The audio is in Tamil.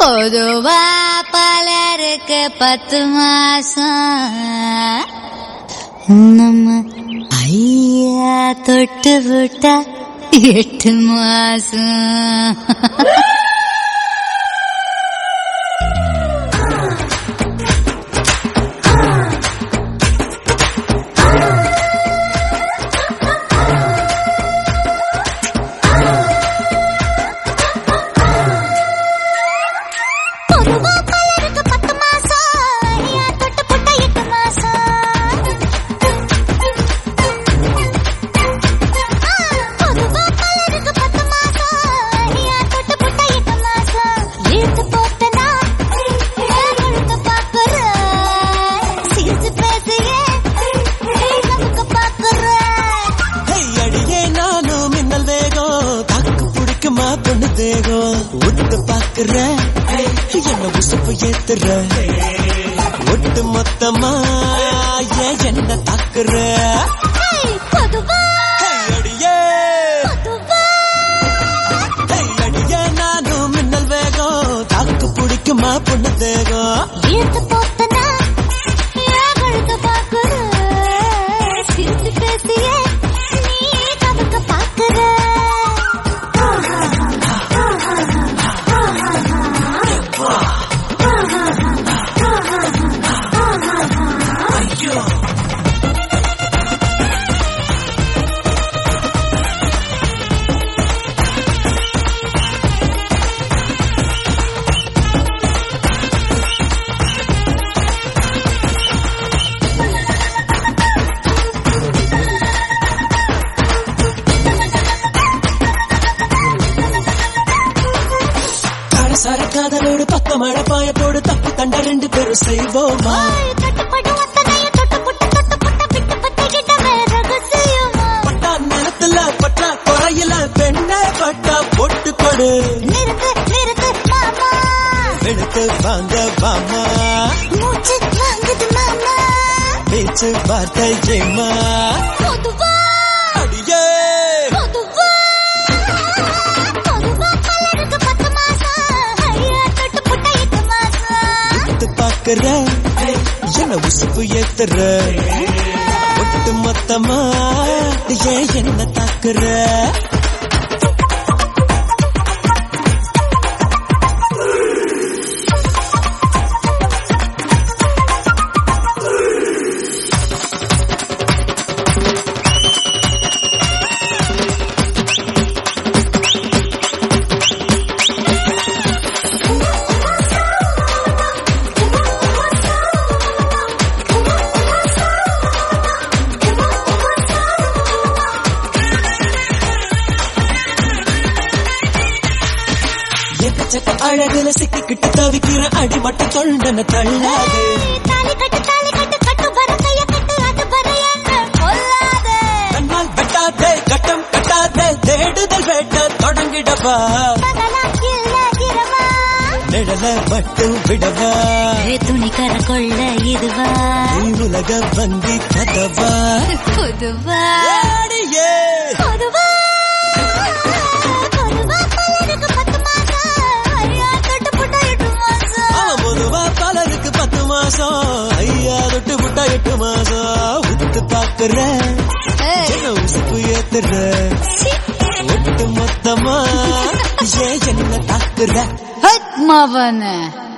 பொதுவா பலருக்கு பத்து மாசம் நம்ம ஐயா தொட்டு விட்டா எட்டு மாசம் பொதுவா பலருக்கு பத்து மாசம் ஐயா தொட்டு புட்டா எட்டு மாசம் பொதுவா பலருக்கு பத்து மாசம் ஐயா தொட்டு புட்டா எட்டு மாசம் இழுத்து போட்டனா கொழுத்து பாக்குற சிரிச்சு பேசியே நமக்கு பாக்குற ஹேய், அடியே நானும் மின்னல் வேகம் தாக்கு பிடிக்குமா பொண்ணு தேகம் ஒட்டு பாக்குற என்ன உசுப்பு ஏத்துற ஒட்டு மொத்தமா ஏன் என்ன தாக்குற பொதுவா ஹேய், அடியே பொதுவா ஹேய், அடியே நானும் மின்னல் வேகம் தாக்கு பிடிக்குமா பொண்ணு தேகம் இழுத்து போட்டனா கொழுத்து பாக்குற சிரிச்சு பேசியே நீ நமக்கு பாக்குற காரசார காதலோடு பக்க மழை பாய போடு தப்பு தண்டா ரெண்டு பேரும் செய்வோமா கட்டுப்படும் அத்தனைய தொட்டு புட்டு தொட்டு புட்ட விட்டு பத்திக்கிட்டவே ரகசியமா பட்டா நிலத்துல பட்டா குறையில பெண்ணை பட்டா பொட்டு கொடு நிறுத்து நிறுத்து மாமா எடுத்து வாங்க வாமா மூச்சு வாங்குது மாமா பேச்சு வார்த்தை ஏமா பொதுவா அடியே பொதுவா பொதுவா பலருக்கு பத்து மாசம் ஐயா தொட்டு புட்ட எட்டு மாசம் எடுத்து பாக்குற என்ன உசுப்பு ஏத்துற ஒட்டு மொத்தமா ஏன் என்ன தாக்குற எக்கச்சக்க அழகுல சிக்கிக்கிட்டு தவிக்கிற அடிமட்ட தொண்டன தள்ளாது தாலி கட்டு தாலி கட்டு கட்டு பரக்கைய கட்டு அது பரையன்னு கொல்லாத கண்ணால் வெட்டாதே கட்டம் கட்டாதே தேடுதல் வேட்ட தொடங்கிடவா பகலாம் இல்ல இரவா நிழல மட்டும் விடவா துணி கர கொள்ள இதுவா நீ உலக வந்தி கதவா பொதுவா அடியே பொதுவா பொதுவா பலருக்கு பத்து மாசம் ஐயா தொட்டு புட்ட எட்டு மாசம் அவன் பொதுவா பலருக்கு பத்து மாசம் ஐயா தொட்டு விட்டா எட்டு மாசம் உத்து பாக்குற என்ன உசுப்பு ஏத்துற ஒட்டு மொத்தமா ஏன் என்ன தாக்குற மவன